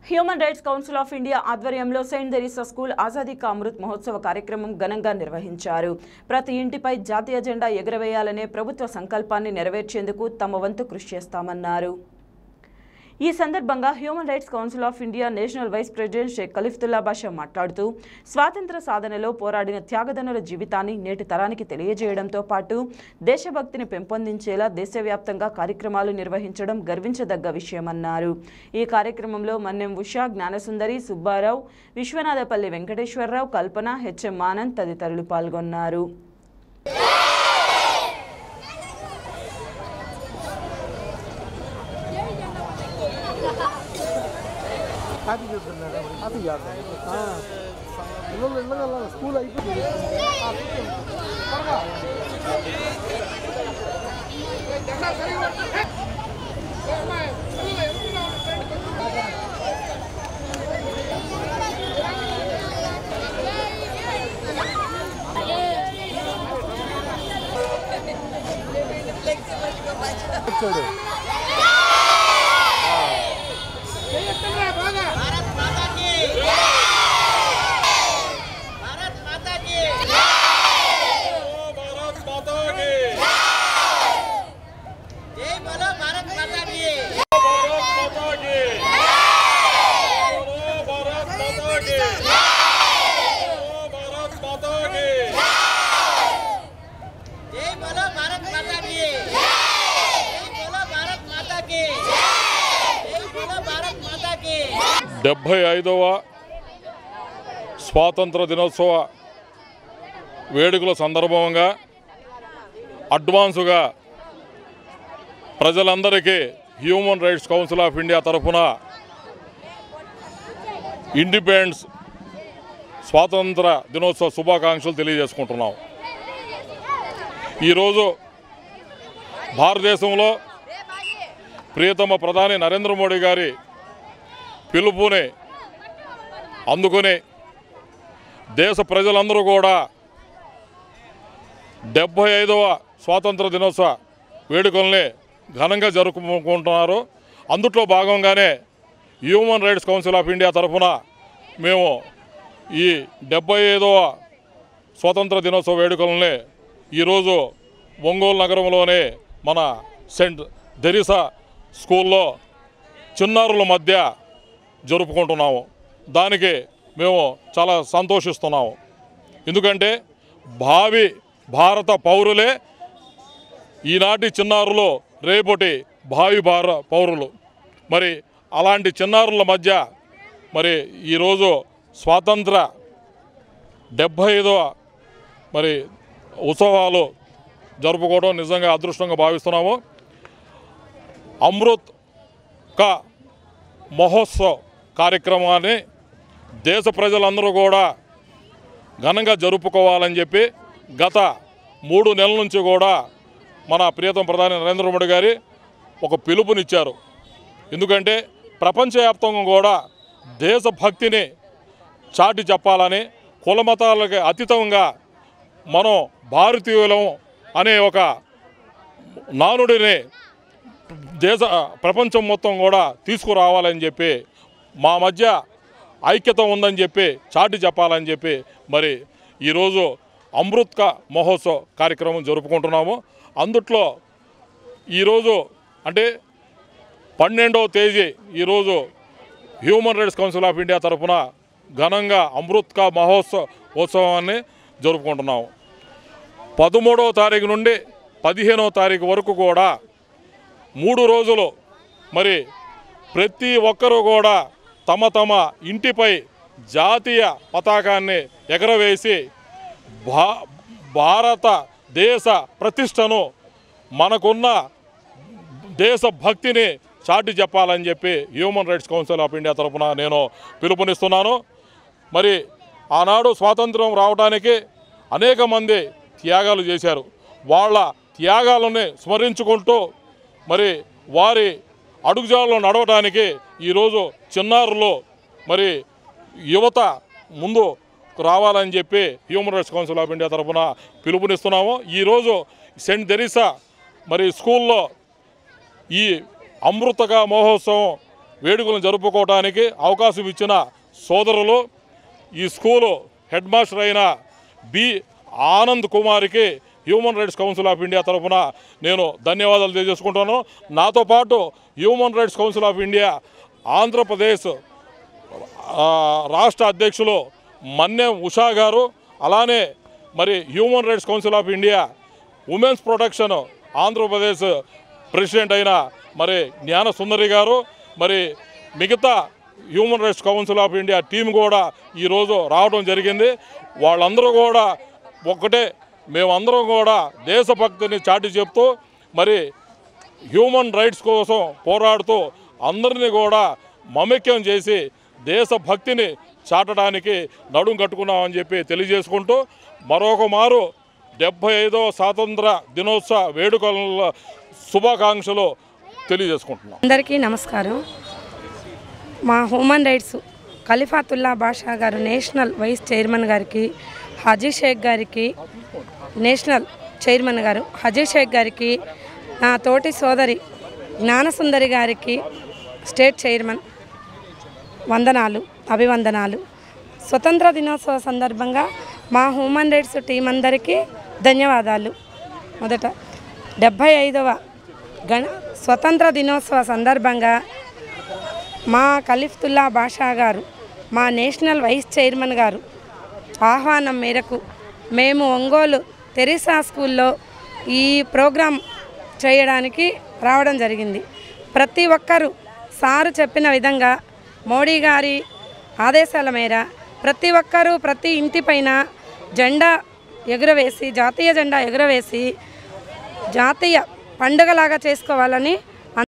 Human Rights Council of India ఆధ్వర్యంలో Saint Teresa school Azadi Ka Amrit మహోత్సవ కార్యక్రమం ఘనంగా నిర్వహించారు ప్రతి ఇంటిపై జాతీయ జెండా ఎగురవేయాలనే ప్రభుత్వ సంకల్పాన్ని నెరవేర్చేందుకు తమ వంతు కృషి చేస్తామన్నారు ఈ సందర్భంగా Human Rights Council of India national vice president Shaik Khaliftulla Basha మాట్లాడుతూ స్వాతంత్ర సాధనలో పోరాడిన త్యాగదనుల జీవితాన్ని నేటి తరానికి తెలియజేయడంతో పాటు దేశభక్తిని పెంపొందించేలా దేశవ్యాప్తంగా కార్యక్రమాలు నిర్వహించడం గర్వించదగ్గ విషయమన్నారు ఈ కార్యక్రమంలో మన్నెం ఉషా జ్ఞానసుందరి సుబ్బారావు విశ్వనాథపల్లి వెంకటేశ్వరరావు కల్పన హెచ్ఎం ఆనంద్ తదితరులు పాల్గొన్నారు హ్యాపీ చేస్తున్నారు హ్యాపీ చేద్దాం ఇళ్ళు ఇళ్ళ స్కూల్ అయిపోయింది ఆ, కూర్చోండి. త్వరగా. వచ్చాడు भारत माता की भारत माता की जय बोलो भारत माता की भारत माता की बोलो भारत माता की बोलो भारत माता की जय बोलो भारत माता की जय बोलो भारत माता की जय बोलो भारत माता की డెబ్భై ఐదవ స్వాతంత్ర దినోత్సవ వేడుకల సందర్భంగా అడ్వాన్సుగా ప్రజలందరికీ Human Rights Council of India తరఫున ఇండిపెండెన్స్ స్వాతంత్ర దినోత్సవ శుభాకాంక్షలు తెలియజేసుకుంటున్నాం ఈరోజు భారతదేశంలో ప్రియతమ ప్రధాని నరేంద్ర మోడీ గారి పిలుపుని అందుకుని దేశ ప్రజలందరూ కూడా డెబ్భై ఐదవ స్వాతంత్ర దినోత్సవ వేడుకల్ని ఘనంగా జరుపుకుంటున్నారు అందుట్లో భాగంగానే Human Rights Council of India తరఫున మేము ఈ డెబ్భై ఐదవ స్వాతంత్ర దినోత్సవ వేడుకల్ని ఈరోజు ఒంగోలు నగరంలోని మన సెంట్ దెరిసా స్కూల్లో చిన్నారుల మధ్య జరుపుకుంటున్నాము దానికి మేము చాలా సంతోషిస్తున్నాము ఎందుకంటే భావి భారత పౌరులే ఈనాటి చిన్నారులు రేపటి భావి భార పౌరులు మరి అలాంటి చిన్నారుల మధ్య మరి ఈరోజు స్వాతంత్ర డెబ్భై ఐదవ మరి ఉత్సవాలు జరుపుకోవడం నిజంగా అదృష్టంగా భావిస్తున్నాము అమృత్ కా మహోత్సవ్ కార్యక్రమాన్ని దేశ ప్రజలందరూ కూడా ఘనంగా జరుపుకోవాలని చెప్పి గత మూడు నెలల నుంచి కూడా మన ప్రియతమ ప్రధాని నరేంద్ర మోడీ గారి ఒక పిలుపునిచ్చారు ఎందుకంటే ప్రపంచవ్యాప్తంగా కూడా దేశభక్తిని చాటి చెప్పాలని కులమతాలకి అతీతంగా మనం భారతీయులం అనే ఒక నానుడిని దేశ ప్రపంచం మొత్తం కూడా తీసుకురావాలని చెప్పి మా మధ్య ఐక్యత ఉందని చెప్పి చాటి చెప్పాలని చెప్పి మరి ఈరోజు అమృత్క మహోత్సవ్ కార్యక్రమం జరుపుకుంటున్నాము అందుట్లో ఈరోజు అంటే పన్నెండవ తేదీ ఈరోజు Human Rights Council of India తరఫున ఘనంగా అమృత్క మహోత్సవ్ ఉత్సవాన్ని జరుపుకుంటున్నాము పదమూడవ తారీఖు నుండి పదిహేనవ తారీఖు వరకు కూడా మూడు రోజులు మరి ప్రతి ఒక్కరూ కూడా తమ తమ ఇంటిపై జాతీయ పతాకాన్ని ఎగరవేసి భా భారతదేశ ప్రతిష్టను మనకున్న దేశభక్తిని చాటి చెప్పాలని చెప్పి Human Rights Council of India తరఫున నేను పిలుపునిస్తున్నాను మరి ఆనాడు స్వాతంత్రం రావడానికి అనేక మంది త్యాగాలు చేశారు వాళ్ళ త్యాగాలని స్మరించుకుంటూ మరి వారి అడుగుజాడలో నడవడానికి ఈరోజు చిన్నారులు మరి యువత ముందు రావాలని చెప్పి Human Rights Council of India తరఫున పిలుపునిస్తున్నాము ఈరోజు సెంట్ తెరీసా మరి స్కూల్లో ఈ అమృతగా మహోత్సవం వేడుకలను జరుపుకోవడానికి అవకాశం ఇచ్చిన సోదరులు ఈ స్కూలు హెడ్ మాస్టర్ అయిన బి ఆనంద్ కుమార్కి human Rights Council of India తరఫున నేను ధన్యవాదాలు తెలియజేసుకుంటాను నాతో పాటు human Rights Council of India Andhra Pradesh ఆ, రాష్ట్ర అధ్యక్షులు మన్నెం ఉషా గారు అలానే మరి human Rights Council of India women's protection Andhra Pradesh president అయిన మరి జ్ఞాన సుందరి గారు మరి మిగతా human Rights Council of India team కూడా ఈరోజు రావడం జరిగింది వాళ్ళందరూ కూడా ఒక్కటే మేమందరం కూడా దేశభక్తిని చాటి చెప్తూ మరి హ్యూమన్ రైట్స్ కోసం పోరాడుతూ అందరినీ కూడా మమక్యం చేసి దేశభక్తిని చాటడానికి నడుం కట్టుకున్నామని చెప్పి తెలియజేసుకుంటూ మరొక మారు డెబ్భై ఐదవ స్వాతంత్ర దినోత్సవ వేడుకల శుభాకాంక్షలు తెలియజేసుకుంటున్నాం అందరికీ నమస్కారం మా హ్యూమన్ రైట్స్ ఖలీఫాతుల్లా బాషా గారు నేషనల్ వైస్ చైర్మన్ గారికి హజీ షేక్ గారికి నేషనల్ చైర్మన్ గారు హజీ షేక్ గారికి నా తోటి సోదరి జ్ఞానసుందరి గారికి స్టేట్ చైర్మన్ వందనాలు అభివందనాలు స్వతంత్ర దినోత్సవ సందర్భంగా మా హ్యూమన్ రైట్స్ టీం అందరికీ ధన్యవాదాలు మొదట డెబ్భై ఐదవ గణ స్వతంత్ర దినోత్సవ సందర్భంగా మా ఖలీఫ్తుల్లా బాషా గారు మా నేషనల్ వైస్ చైర్మన్ గారు ఆహ్వానం మేరకు మేము ఒంగోలు తెరిసా స్కూల్లో ఈ ప్రోగ్రాం చేయడానికి రావడం జరిగింది ప్రతి ఒక్కరూ సారు చెప్పిన విధంగా మోడీ గారి ఆదేశాల మేర ప్రతి ఒక్కరూ ప్రతి ఇంటిపైన జెండా ఎగురవేసి జాతీయ జెండా ఎగురవేసి జాతీయ పండుగలాగా చేసుకోవాలని